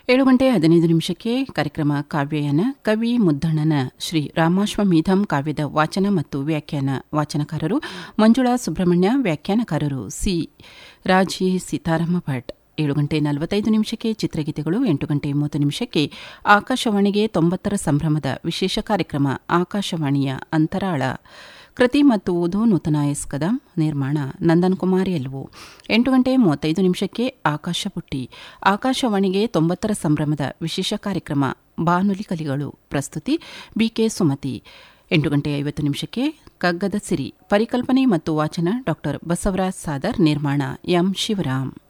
ಏಳು ಗಂಟೆ ಹದಿನೈದು ನಿಮಿಷಕ್ಕೆ ಕಾರ್ಯಕ್ರಮ ಕಾವ್ಯಯನ ಕವಿ ಮುದ್ದಣ್ಣನ ಶ್ರೀ ರಾಮಾಶ್ವಮೇಧಂ ಕಾವ್ಯದ ವಾಚನ ಮತ್ತು ವ್ಯಾಖ್ಯಾನ ವಾಚನಕಾರರು ಮಂಜುಳಾ ಸುಬ್ರಹ್ಮಣ್ಯ ವ್ಯಾಖ್ಯಾನಕಾರರು ಸಿ ರಾಜಿ ಸೀತಾರಾಮ ಭಟ್ ಏಳು ಗಂಟೆ ನಲವತ್ತೈದು ನಿಮಿಷಕ್ಕೆ ಚಿತ್ರಗೀತೆಗಳು ಎಂಟು ಗಂಟೆ ಮೂವತ್ತು ನಿಮಿಷಕ್ಕೆ ಆಕಾಶವಾಣಿಗೆ ತೊಂಬತ್ತರ ಸಂಭ್ರಮದ ವಿಶೇಷ ಕಾರ್ಯಕ್ರಮ ಆಕಾಶವಾಣಿಯ ಅಂತರಾಳ ಕೃತಿ ಮತ್ತು ಓದು ನೂತನ ಎಸ್ ಕದಂ ನಿರ್ಮಾಣ ನಂದನ್ ಕುಮಾರ್ ಎಲ್ವು ಎಂಟು ಗಂಟೆ ಮೂವತ್ತೈದು ನಿಮಿಷಕ್ಕೆ ಆಕಾಶ ಪುಟ್ಟಿ ಆಕಾಶವಾಣಿಗೆ ತೊಂಬತ್ತರ ಸಂಭ್ರಮದ ವಿಶೇಷ ಕಾರ್ಯಕ್ರಮ ಬಾನುಲಿ ಕಲಿಗಳು ಪ್ರಸ್ತುತಿ ಬಿಕೆ ಸುಮತಿ ಎಂಟು ಗಂಟೆ ಐವತ್ತು ನಿಮಿಷಕ್ಕೆ ಕಗ್ಗದ ಸಿರಿ ಪರಿಕಲ್ಪನೆ ಮತ್ತು ವಾಚನ ಡಾ ಬಸವರಾಜ್ ಸಾದರ್ ನಿರ್ಮಾಣ ಎಂ ಶಿವರಾಮ್